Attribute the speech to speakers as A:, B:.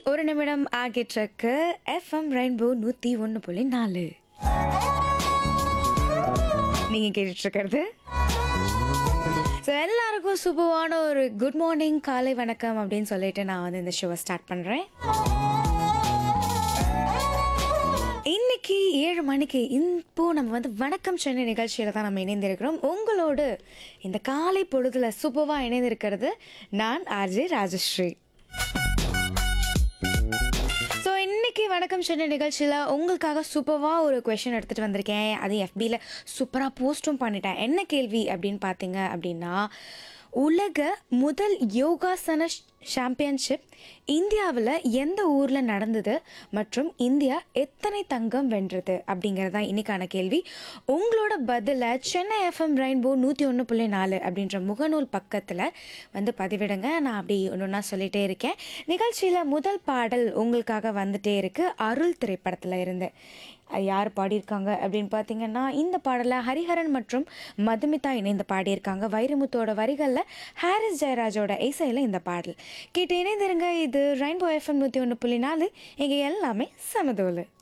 A: ஒரு நிமிடம் ஆகிட்டிருக்கு FM rainbow நூற்றி ஒன்று புள்ளி நாலு நீங்கள் கேட்டுட்டு இருக்கிறது ஸோ எல்லாருக்கும் சுபமான ஒரு குட் மார்னிங் காலை வணக்கம் அப்படின்னு சொல்லிட்டு நான் வந்து இந்த ஷோவை ஸ்டார்ட் பண்ணுறேன் இன்னைக்கு ஏழு மணிக்கு இப்போ நம்ம வந்து வணக்கம் சென்னை நிகழ்ச்சியில் தான் நம்ம இணைந்திருக்கிறோம் உங்களோடு இந்த காலை பொழுதுல சூப்பராக இணைந்திருக்கிறது நான் ஆர்ஜே ராஜஸ்ரீ ஸோ இன்னைக்கு வணக்கம் சென்னை நிகழ்ச்சியில் உங்களுக்காக சூப்பராக ஒரு கொஷின் எடுத்துகிட்டு வந்திருக்கேன் அது எஃபியில் சூப்பராக போஸ்ட்டும் பண்ணிட்டேன் என்ன கேள்வி அப்படின்னு பார்த்தீங்க அப்படின்னா உலக முதல் யோகாசன சாம்பியன்ஷிப் இந்தியாவில் எந்த ஊரில் நடந்தது மற்றும் இந்தியா எத்தனை தங்கம் வென்றது அப்படிங்கிறது தான் இன்னைக்கான கேள்வி உங்களோட பதிலை சென்னை எஃப்எம் ரெயின்போ நூற்றி ஒன்று புள்ளி நாலு அப்படின்ற முகநூல் பக்கத்தில் வந்து பதிவிடுங்க நான் அப்படி ஒன்று ஒன்றா சொல்லிகிட்டே இருக்கேன் நிகழ்ச்சியில் முதல் பாடல் உங்களுக்காக வந்துட்டே இருக்கு அருள் திரைப்படத்தில் இருந்து அது யார் பாடியிருக்காங்க அப்படின்னு பார்த்தீங்கன்னா இந்த பாடலை ஹரிஹரன் மற்றும் மதுமிதா இணைந்து பாடியிருக்காங்க வைரமுத்தோட வரிகளில் ஹாரிஸ் ஜெயராஜோட இசையில் இந்த பாடல் கேட்டு இணைந்திருங்க இது ரெயின்போ எஃப்எம் நூற்றி ஒன்று புள்ளி நாலு இங்கே எல்லாமே சமதோலு